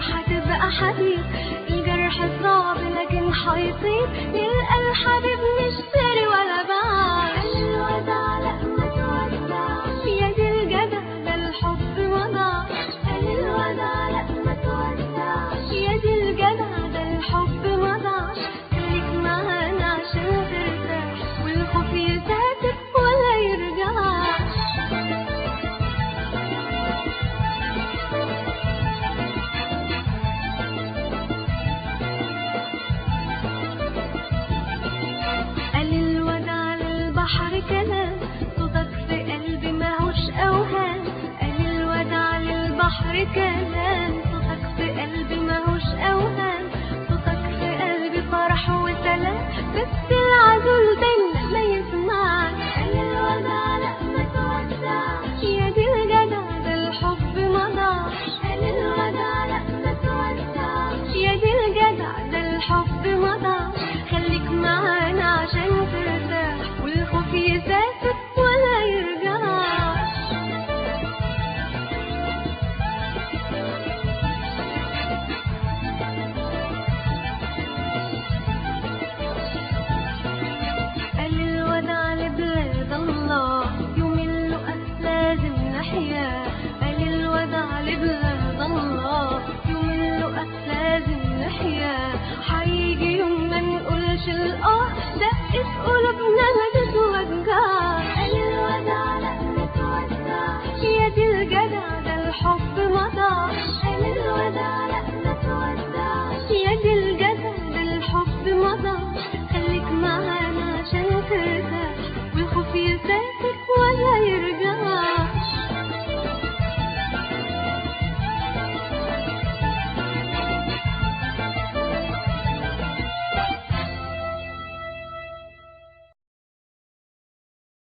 وحتبقى حبيب الجرح صعب لكن حيطيب نلقى الحبيب نشتري ولا باع الوداع لا ما تودعش يا دي الجدع ده الحب وضعش قال الوداع لا ما تودعش يا دي الجدع ده الحب وضعش خليك معانا عشان ترتاح والخوف يسافر ولا يرجعش قال الوداع للبحر كلام صوتك في قلبي ماهوش اوهام قال الوداع للبحر كلام صوتك في قلبي ماهوش اوهام صوتك في قلبي فرح وسلام بس العزول بينا ما يسمعك قال الوداع لا ما تودعش يا دي الجدع ده الحب مضاعش قال الوداع لا ما تودعش يا دي الجدع ده الحب مضاعش خليك معانا عشان ترتاح والخوف يسافر ولا يرجعش قال الوداع لبلاد الله يوم اللقاء لازم نحيا قال الوداع لبلاد الله يوم اللقاء لازم نحيا حيجي يوم ما نقولش الاه دقت قلوبنا ما تتوجعش قال الوداع لا ما تودعش يا دي الجدع ده الحب مضاعش قال الوداع لا ما تودعش يا دي الجدع ده الحب مضاعش خليك معانا عشان ترتاح والخوف يسافر ولا يرجع